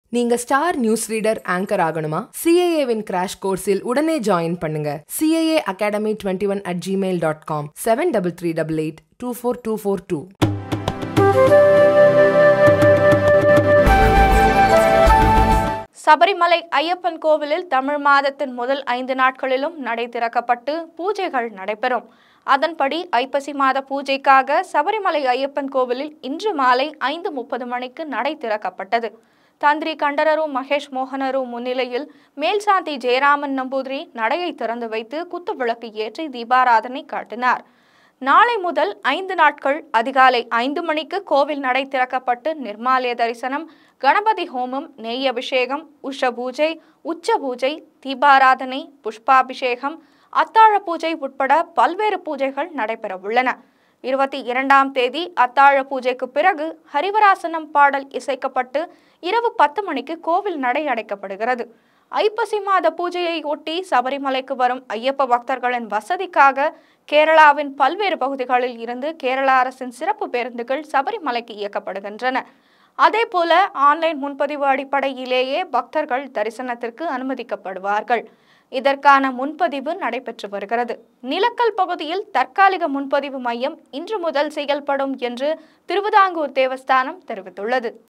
நீங்க star news reader anchor ஆகணுமா சிஏஏவின் crash கோர்ஸில் உடனே ஜாயின் பண்ணுங்க CAA academy twenty one at Gmail dot com seven double three double eight two four two four two Sabarimala Ayyappan கோவிலில் தமிழ் மாதத்தின் முதல் ஐந்து நாட்களிலும் நடை திறக்கப்பட்டு பூஜைகள் நடைபெறும் அதன்படி ஐப்பசி மாத பூஜைக்காக சபரிமலை ஐயப்பன் கோவிலில் இன்று மாலை ஐந்து முப்பது மணிக்கு நடை திறக்கப்பட்டது தந்திரி கண்டரரு மகேஷ் மோகனரு முன்னிலையில் மேல்சாந்தி ஜெயராமன் நம்பூதிரி நடையை திறந்து வைத்து குத்துவிளக்கு ஏற்றி தீபாராதனை காட்டினார் நாளை முதல் ஐந்து நாட்கள் அதிகாலை ஐந்து மணிக்கு கோவில் நடை திறக்கப்பட்டு நிர்மாலய தரிசனம் கணபதி ஹோமம் நெய் அபிஷேகம் உஷ பூஜை உச்ச பூஜை தீபாராதனை புஷ்பாபிஷேகம் அத்தாழ பூஜை உட்பட பல்வேறு பூஜைகள் நடைபெற உள்ளன இருபத்தி இரண்டாம் தேதி அத்தாழ பூஜைக்கு பிறகு ஹரிவராசனம் பாடல் இசைக்கப்பட்டு இரவு பத்து மணிக்கு கோவில் நடை அடைக்கப்படுகிறது ஐப்பசி மாத பூஜையை ஒட்டி சபரிமலைக்கு வரும் ஐயப்ப பக்தர்களின் வசதிக்காக கேரளாவின் பல்வேறு பகுதிகளில் இருந்து கேரள அரசின் சிறப்பு பேருந்துகள் சபரிமலைக்கு இயக்கப்படுகின்றன அதேபோல ஆன்லைன் முன்பதிவு அடிப்படையிலேயே பக்தர்கள் தரிசனத்திற்கு அனுமதிக்கப்படுவார்கள் இதற்கான முன்பதிவு நடைபெற்று வருகிறது நிலக்கல் பகுதியில் தற்காலிக முன்பதிவு மையம் இன்று முதல் செயல்படும் என்று திருவிதாங்கூர் தேவஸ்தானம் தெரிவித்துள்ளது